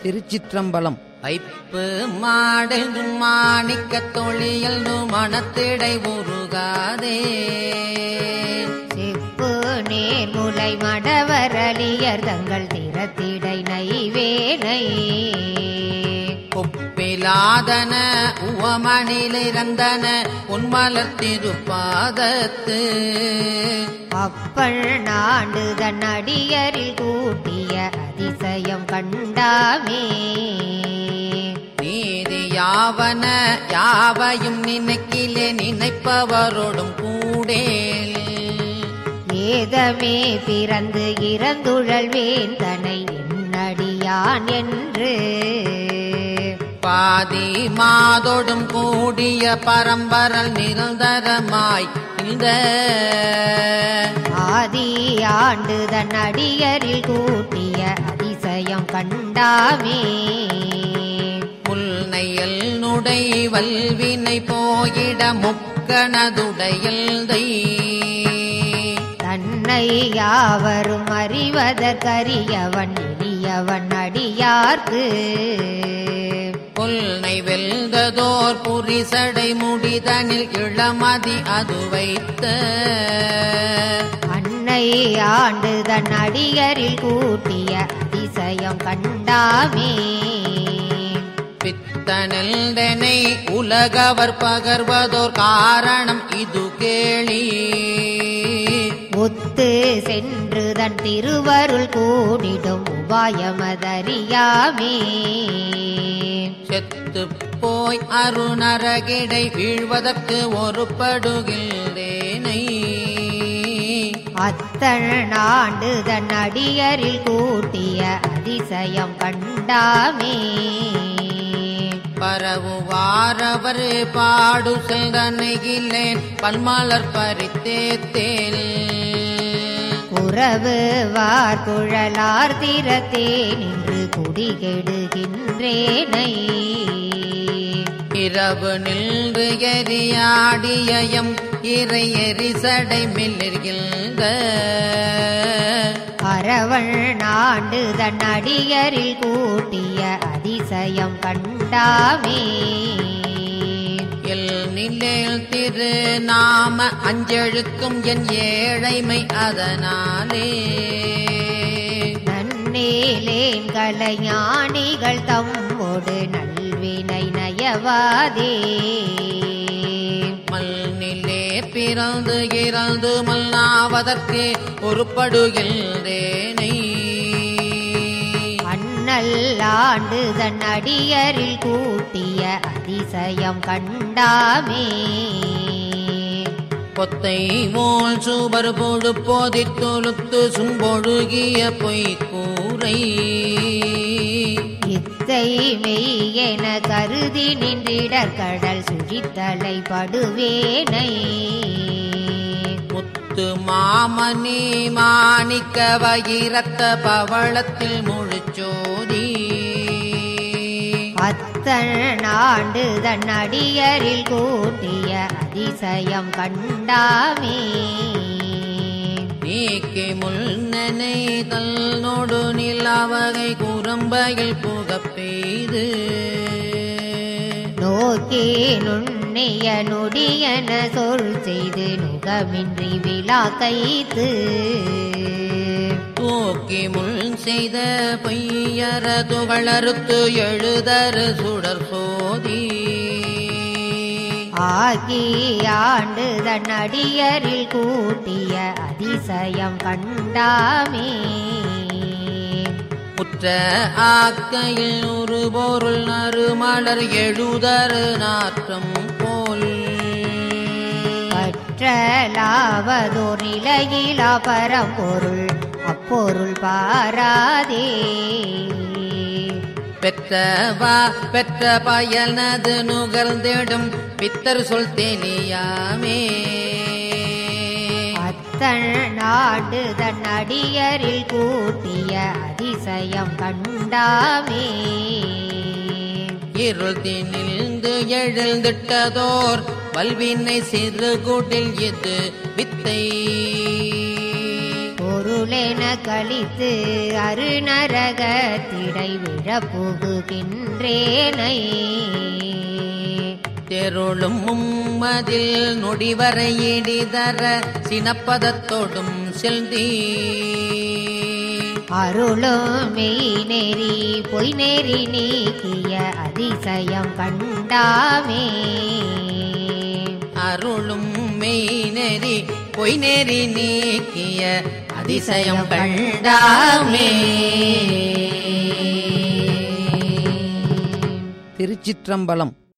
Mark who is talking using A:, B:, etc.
A: திருச்சிற்றம்பலம்
B: வைப்பு மாடென்றும் மாணிக்கத் தொழியல் மனத்திடை உருகாதே
C: செப்பு நேர்முலை மடவரலியர் தங்கள் திறத்திடை நைவேனை
B: ஒப்பிலாதன உவமணிலிறந்தன உன்மலர் திருப்பாதத்து
C: அப்பள் நாண்டு தன் அடியரில் கூட்டிய அதிசயம் கண்டாமே
B: நீதி யாவன யாவையும் நினைக்கிலே நினைப்பவரோடும் கூடேல்
C: ஏதமே பிறந்து இறந்துழல் வேந்தனை என்னடியான் என்று
B: பாதி மாதோடும் கூடிய பரம்பரல் நிரந்தரமாய் இந்த
C: ஆதி ஆண்டு தன் அடியரில் கூட்டிய அதிசயம் கண்டாமே
B: முல்னையல் நுடை வல்வினை போயிட முக்கணதுடையல்தை
C: தன்னை யாவரும் அறிவதற்கரியவன் எளியவன் அடியார்க்கு
B: புல்னை வெல்ததோர் புரிசடை முடிதனில் இளமதி அது வைத்த
C: அன்னை ஆண்டு தன் அடியரில் கூட்டிய அதிசயம் கண்டாமே
B: பித்தனெல்தனை உலகவர் பகர்வதோர் காரணம் இது கேளி
C: ஒத்து சென்று தன் திருவருள் கூடிடும் உபாயமதறியாமே
B: செத்து போய் அருணரகிடை வீழ்வதற்கு ஒரு படுகின்றேனை
C: அத்தனாண்டு தன் அடியரில் கூட்டிய அதிசயம் கண்டாமே
B: பரவுவாரவர் பாடு செல்தனைகிலேன் பல்மலர் பறித்தேத்தேல்
C: உறவு வார்குழலார் திறத்தே நின்று குடிகெடுகின்றேனை
B: இரவு நின்று எரியாடியம் இறை எரிசடை மில்லிருந்த
C: அறவள் நாண்டு தன் அடியரில் கூட்டிய அதிசயம் கண்டாமே
B: எல் நிலையில் திரு நாம அஞ்செழுக்கும் என் ஏழைமை அதனாலே
C: நன்னேலேன் கலைஞானிகள் தம்மோடு நல்வினை நயவாதே
B: மல்நிலே பிறந்து இறந்து மல்லாவதற்கு ஒருப்படுகின்றேனை
C: அண்ணல் ஆண்டு தன் அடியரில் கூட்டிய அதிசயம் கண்டாமே
B: கொத்தை போல் சுவர் பொழு போதித்தொழுத்து சும்பொழுகிய பொய்க்கூரை
C: இத்தை மெய்யென கருதி நின்றிடற்கடல் சுழித்தலை படுவேனை
B: முத்து மாமணி மாணிக்க வகிரத்த பவளத்தில் முழுச்சோதி
C: அத்தனாண்டு தன் அடியரில் கூட்டிய அதிசயம் கண்டாமே
B: நீக்கி முன்னனை தன்னோடு நிலவகை குறும்பையில் புகப் பெய்து
C: நோக்கி நுண்ணிய நொடியன சொல் செய்து நுகமின்றி விழா கைத்து
B: தூக்கி முள் செய்த பொய்யர துகளறுத்து எழுதரு சுடர் சோதி
C: ஆகி ஆண்டு தன் அடியரில் கூட்டிய அதிசயம் கண்டாமே
B: புற்ற ஆக்கையில் ஒரு பொருள் நறுமலர் எழுதரு நாற்றம் போல்
C: பற்றலாவதோர் நிலையிலா பரம்பொருள் அப்பொருள் பாராதே
B: பெற்றவா பெற்ற பயனது நுகர்ந்திடும் பித்தர் சொல் தெளியாமே
C: அத்தனாண்டு தன் அடியரில் கூட்டிய அதிசயம் கண்டாமே
B: இருள் திணிந்து எழுந்திட்டதோர் வல்வினை சிறு கூட்டில் இது வித்தை
C: ஒரு பொருளென கழித்து அருநரகத்திடை விழப்புகுகின்றேனை
B: தெருளும் மும்மதில் நொடிவரை இடிதர சினப்பதத்தோடும் செல்தி
C: அருளும் மெய் நெறி பொய் நெறி நீக்கிய அதிசயம் கண்டாமே
B: அருளும் மெய் நெறி பொய் நெறி நீக்கிய அதிசயம் கண்டாமே திருச்சிற்றம்பலம்